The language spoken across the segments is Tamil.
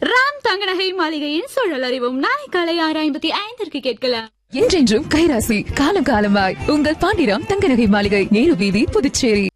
ராம் தங்கநகை மாளிகையின் சூழல் அறிவும் நாளை காலை ஆறு ஐம்பத்தி ஐந்திற்கு கேட்கலாம் என்றென்றும் கைராசி காலம் காலமாய் உங்கள் பாண்டிராம் தங்கநகை மாளிகை நேரு வீதி Puducherry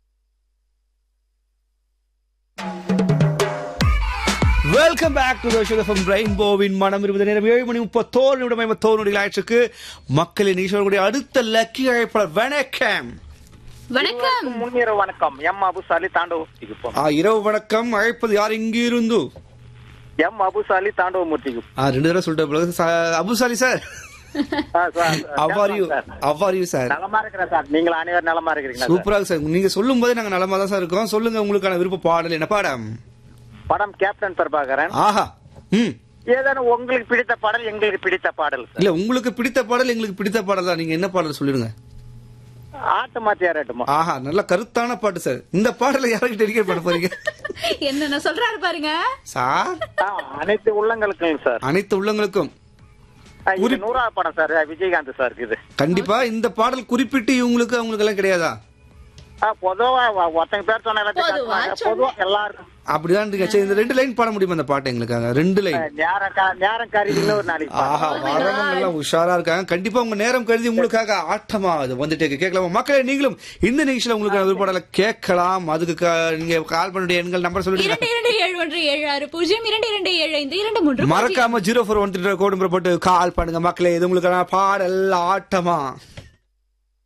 welcome back to show from ரெயின்போவின் மனம் இருபது நேரம் ஏழு மணி முப்பத்தோரு நிமிடம் ஐம்பத்தோரு நொடிகள் ஆயிடுச்சுக்கு மக்களின் ஈஸ்வரனுடைய அடுத்த லக்கி அழைப்பாளர் வணக்கம் வணக்கம் முன்னிரவு வணக்கம் எம் அபுசாலி தாண்டவமூர்த்திக்கு போ ஆ, இரவு வணக்கம் அழைப்பது யார் இங்கே இருந்து எம் அபுசாலி தாண்டவமூர்த்திக்கு ஆ, ரெண்டு தடவை சொல்லிட்டு பிறகு ச- Abusali sir ah, sir, அவ்வார் you sir. அவ்வார் you sir நலமா இருக்கிறேன் சார் நீங்கள் அனைவரும் நலமா இருக்கிறீங்களா சார்? சூப்பராக சார் நீங்க சொல்லும் போதே நாங்க நலமா தான் சார் இருக்கோம் சொல்லுங்க உங்களுக்கான விருப்ப பாடல் என்ன பாடம் படம் கேப்டன் பிரபாகரன் ஆஹா ம் ஏதேனும் உங்களுக்கு பிடித்த பாடல் எங்களுக்கு பிடித்த பாடல் சார் இல்ல உங்களுக்கு பிடித்த பாடல் எங்களுக்கு பிடித்த பாடல் தான் நீங்க என்ன பாடல் சொல்லிடுங்க ஆட்டு மாத்தி ஆராட்டுமா ஆஹா நல்ல கருத்தான பாட்டு சார் இந்த பாடலை யாருக்கு டெடிகேட் பண்ண போறீங்க என்னென்ன சொல்றாரு பாருங்க சார் ஆ, அனைத்து உள்ளங்களுக்கும் சார் அனைத்து உள்ளங்களுக்கும் ஆ, இது நூறாவது படம் சார் விஜயகாந்த் சார் இது கண்டிப்பா இந்த பாடல் குறிப்பிட்டு இவங்களுக்கு அவங்களுக்கு எல்லாம் கிடையாதா ஆ, பொதுவா ஒ- ஒருத்தங்க பேர் சொன்ன எல்லாத்தையும் பொதுவா காட்டுவாங்க. பொதுவா எல்லாருக்கும் அப்படிதான் இருக்கு. சரி இந்த ரெண்டு லைன் பாட முடியுமா அந்த பாட்டு எங்களுக்காக ரெண்டு ஆ, லைன் நேரம் கா- நேரம் கருதின்னு ஒரு நாளைக்கு ஆஹா பாடுறேன். வரவங்க எல்லாம் உஷாரா இருக்காங்க கண்டிப்பா உங்க நேரம் கருதி உங்களுக்காக ஆட்டமா அது வந்துட்டு இருக்கு. கேட்கலாமா மக்களே நீங்களும் இந்த நிகழ்ச்சியில உங்களுக்கு விருப்பாடல கேட்கலாம் அதுக்கு க- நீங்க கால் பண்ணுடைய எண்கள் நம்பர் சொல்லிடுங்க இரண்டு இரண்டு ஏழு ஒன்று ஏழு ஆறு பூஜ்ஜியம் இரண்டு இரண்டு ஏழு ஐந்து இரண்டு மூன்று பூஜ்ஜியம். மறக்காம zero four one three code போட்டு கால் பண்ணுங்க மக்களே இது உங்களுக்கான பாடல் ஆட்டமா